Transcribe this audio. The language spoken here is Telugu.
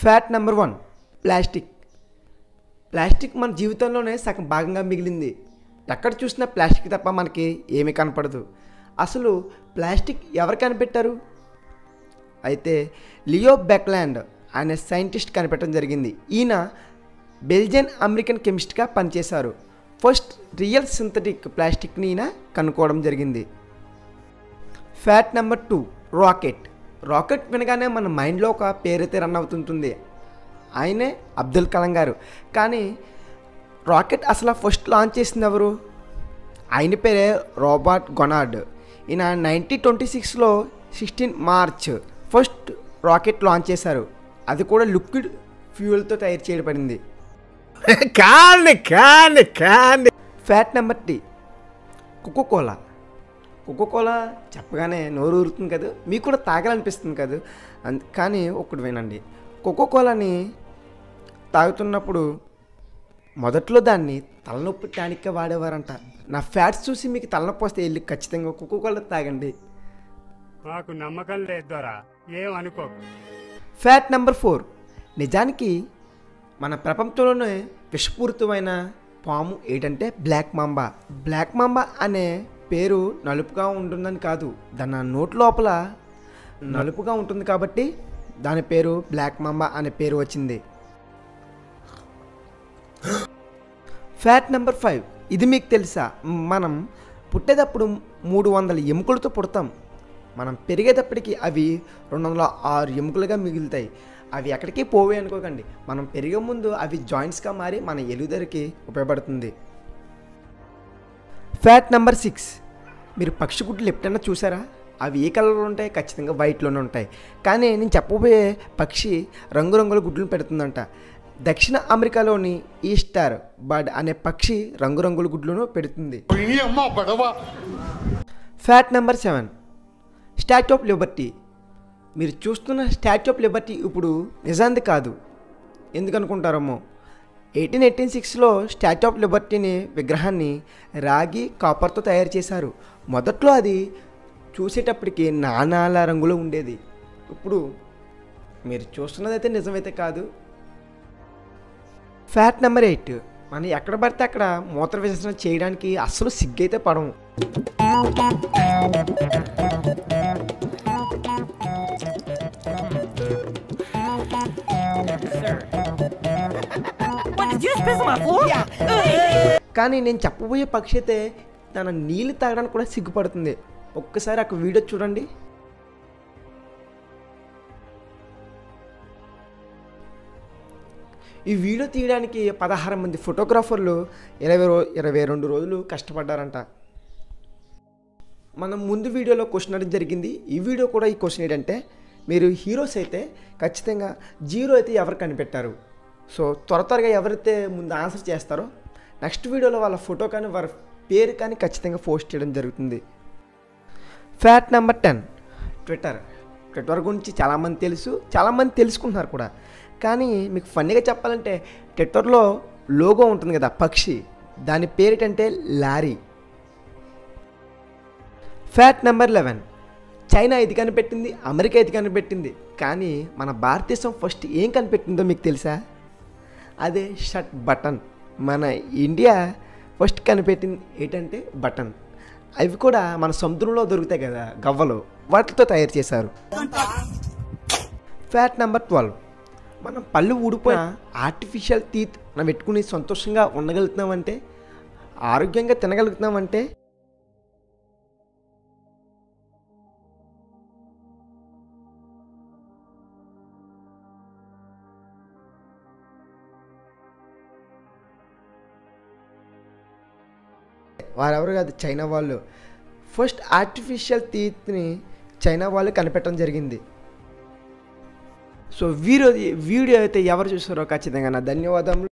Fat number one plastic plastic మన జీవితంలోనే సగం భాగంగా మిగిలింది ఎక్కడ చూసినా ప్లాస్టిక్ తప్ప మనకి ఏమీ కనపడదు అసలు ప్లాస్టిక్ ఎవరు కనిపెట్టారు అయితే లియో బెక్లాండ్ అనే సైంటిస్ట్ కనిపెట్టడం జరిగింది ఈయన బెల్జియన్ అమెరికన్ కెమిస్ట్గా పనిచేశారు ఫస్ట్ రియల్ సింథటిక్ ప్లాస్టిక్ని ఈయన కనుక్కోవడం జరిగింది fact number two rocket rocket వినగానే మన మైండ్లో ఒక పేరైతే రన్ అవుతుంటుంది ఆయనే అబ్దుల్ కలాం గారు కానీ రాకెట్ అసలు ఫస్ట్ లాంచ్ చేసింది ఎవరు ఆయన పేరే రాబర్ట్ గొనార్డ్ ఈయన నైన్టీన్ ట్వంటీ సిక్స్లో sixteen March first rocket launch చేశారు అది కూడా లిక్విడ్ ఫ్యూయల్తో తయారు చేయబడింది candy candy candy fact number three Coca Cola Coca Cola చెప్పగానే నోరు ఊరుతుంది కదా మీకు కూడా తాగాలనిపిస్తుంది కదా అంత కానీ ఒకటి వినండి కోకోకోలాని తాగుతున్నప్పుడు మొదట్లో దాన్ని తలనొప్పి టానిక్గా వాడేవారంట నా ఫ్యాట్స్ చూసి మీకు తలనొప్పి వస్తే వెళ్ళి ఖచ్చితంగా కోకోకోలా తాగండి మాకు నమ్మకం లేదు దొరా ఏం అనుకోకు ఫ్యాట్ నెంబర్ ఫోర్ నిజానికి మన ప్రపంచంలోనే విషపూరితమైన పాము ఏంటంటే బ్లాక్ మాంబా బ్లాక్ మాంబా అనే పేరు నలుపుగా ఉంటుందని కాదు దాని నోటి లోపల నలుపుగా ఉంటుంది కాబట్టి దాని పేరు బ్లాక్ మాంబా అనే పేరు వచ్చింది ఫ్యాట్ నెంబర్ ఫైవ్ ఇది మీకు తెలుసా మనం పుట్టేటప్పుడు మూడు వందల ఎముకలతో పుడతాం మనం పెరిగేటప్పటికి అవి రెండు వందల ఆరు ఎముకలుగా మిగులుతాయి అవి ఎక్కడికి పోవే అనుకోకండి మనం పెరిగే ముందు అవి జాయింట్స్గా మారి మన ఎలుగుదరికి ఉపయోగపడుతుంది ఫ్యాట్ నెంబర్ సిక్స్ మీరు పక్షి గుడ్లు ఎప్పుడైనా చూసారా అవి ఏ కలర్లో ఉంటాయి ఖచ్చితంగా వైట్లోనే ఉంటాయి కానీ నేను చెప్పబోయే పక్షి రంగురంగుల గుడ్లను పెడుతుందంట దక్షిణ అమెరికాలోని ఈస్టర్ బర్డ్ అనే పక్షి రంగురంగుల గుడ్లను పెడుతుంది fact number seven Statue of Liberty మీరు చూస్తున్న స్టాచ్యూ ఆఫ్ లిబర్టీ ఇప్పుడు నిజాంది కాదు ఎందుకు అనుకుంటారేమో ఎయిటీన్ ఎయిటీన్ సిక్స్లో స్టాచ్యూ ఆఫ్ లిబర్టీని విగ్రహాన్ని రాగి కాపర్తో తయారు చేశారు మొదట్లో అది చూసేటప్పటికి నానాల రంగులో ఉండేది ఇప్పుడు మీరు చూస్తున్నదైతే నిజమైతే కాదు ఫ్యాట్ నెంబర్ ఎయిట్ మనం ఎక్కడ పడితే అక్కడ మూత్ర విసర్జన చేయడానికి అస్సలు సిగ్గైతే పడము What did you just piss on my floor? కానీ నేను చెప్పబోయే పక్షి అయితే తన నీళ్ళు తాగడానికి కూడా సిగ్గుపడుతుంది ఒక్కసారి అక్కడ వీడియో చూడండి ఈ వీడియో తీయడానికి పదహారు మంది ఫోటోగ్రాఫర్లు ఇరవై రో ఇరవై రెండు రోజులు కష్టపడ్డారంట మనం ముందు వీడియోలో క్వశ్చన్ అడగడం జరిగింది ఈ వీడియో కూడా ఈ క్వశ్చన్ ఏంటంటే మీరు హీరోస్ అయితే ఖచ్చితంగా జీరో అయితే ఎవరు కనిపెట్టారు సో త్వర త్వరగా ఎవరైతే ముందు ఆన్సర్ చేస్తారో నెక్స్ట్ వీడియోలో వాళ్ళ ఫోటో కానీ వారి పేరు కానీ ఖచ్చితంగా పోస్ట్ చేయడం జరుగుతుంది fact number ten Twitter Twitter గురించి చాలామంది తెలుసు చాలామంది తెలుసుకుంటున్నారు కూడా కానీ మీకు ఫన్నీగా చెప్పాలంటే ట్విట్టర్లో లోగో ఉంటుంది కదా పక్షి దాని పేరేటంటే Larry fact number eleven China ఇది కనిపెట్టింది అమెరికా ఇది కనిపెట్టింది కానీ మన భారతదేశం ఫస్ట్ ఏం కనిపెట్టిందో మీకు తెలుసా అదే షట్ బటన్ మన ఇండియా ఫస్ట్ కనిపెట్టింది ఏంటంటే బటన్ అవి కూడా మన సముద్రంలో దొరుకుతాయి కదా గవ్వలు వాటితో తయారు చేశారు ఫ్యాట్ నెంబర్ ట్వెల్వ్ మనం పళ్ళు ఊడిపోయిన ఆర్టిఫిషియల్ టీత్ మనం పెట్టుకుని సంతోషంగా ఉండగలుగుతున్నామంటే ఆరోగ్యంగా తినగలుగుతున్నామంటే వారెవరు కాదు చైనా వాళ్ళు ఫస్ట్ ఆర్టిఫిషియల్ టీత్ని చైనా వాళ్ళు కనిపెట్టడం జరిగింది సో వీడియో వీడియో అయితే ఎవరు చూస్తారో ఖచ్చితంగా నా ధన్యవాదములు